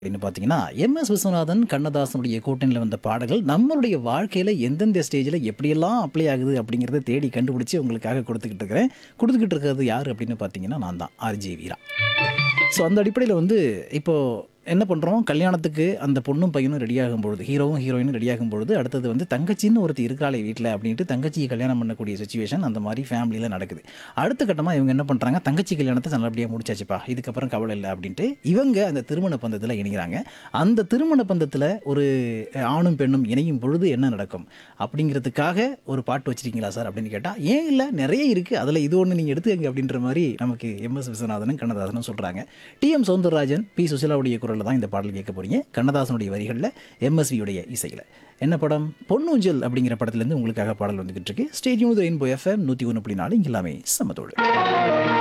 அப்படின்னு பார்த்தீங்கன்னா எம்எஸ் விஸ்வநாதன் கண்ணதாசனுடைய கூட்டணியில் வந்த பாடல்கள் நம்மளுடைய வாழ்க்கையில் எந்தெந்த ஸ்டேஜில் எப்படியெல்லாம் அப்ளை ஆகுது அப்படிங்கிறத தேடி கண்டுபிடிச்சி உங்களுக்காக கொடுத்துக்கிட்டு இருக்கிறேன் கொடுத்துக்கிட்டு இருக்கிறது யார் அப்படின்னு பார்த்தீங்கன்னா நான் தான் ஆர்ஜே வீரா ஸோ அந்த அடிப்படையில் வந்து இப்போது என்ன பண்ணுறோம் கல்யாணத்துக்கு அந்த பொண்ணும் பையனும் ரெடியாகும் பொழுது ஹீரோவும் ஹீரோயினும் ரெடியாகும் பொழுது அடுத்தது வந்து தங்கச்சின்னு ஒருத்தி இருக்காளே வீட்டில் அப்படின்ட்டு தங்கச்சியை கல்யாணம் பண்ணக்கூடிய சுச்சுவேஷன் அந்த மாதிரி ஃபேமிலியில் நடக்குது அடுத்த கட்டமாக இவங்க என்ன பண்ணுறாங்க தங்கச்சி கல்யாணத்தை நல்லபடியாக முடிச்சாச்சுப்பா இதுக்கப்புறம் கவலை இல்லை அப்படின்ட்டு இவங்க அந்த திருமண பந்தத்தில் இணைகிறாங்க அந்த திருமண பந்தத்தில் ஒரு ஆணும் பெண்ணும் இணையும் பொழுது என்ன நடக்கும் அப்படிங்கிறதுக்காக ஒரு பாட்டு வச்சிருக்கீங்களா சார் அப்படின்னு கேட்டால் ஏன் இல்லை நிறைய இருக்குது அதில் இது ஒன்று நீங்கள் எடுத்துக்கங்க அப்படின்ற மாதிரி நமக்கு எம்எஸ் விஸ்வநாதனும் கண்ணதாசனும் சொல்கிறாங்க டிஎம் சௌந்தரராஜன் பி சுசிலாவுடைய குரலில் தான் இந்த பாடல் கேட்க போறீங்க கண்ணதாசனுடைய வரிகளில் எம்எஸ்வியுடைய இசையில் என்ன படம் பொன்னூஞ்சல் அப்படிங்கிற படத்துலேருந்து உங்களுக்காக பாடல் வந்துகிட்டு இருக்கு ஸ்டேடியம் ரெயின்போ எஃப்எம் நூற்றி ஒன்று புள்ளி நாலு இங்கே எல்லாமே சமத்தோடு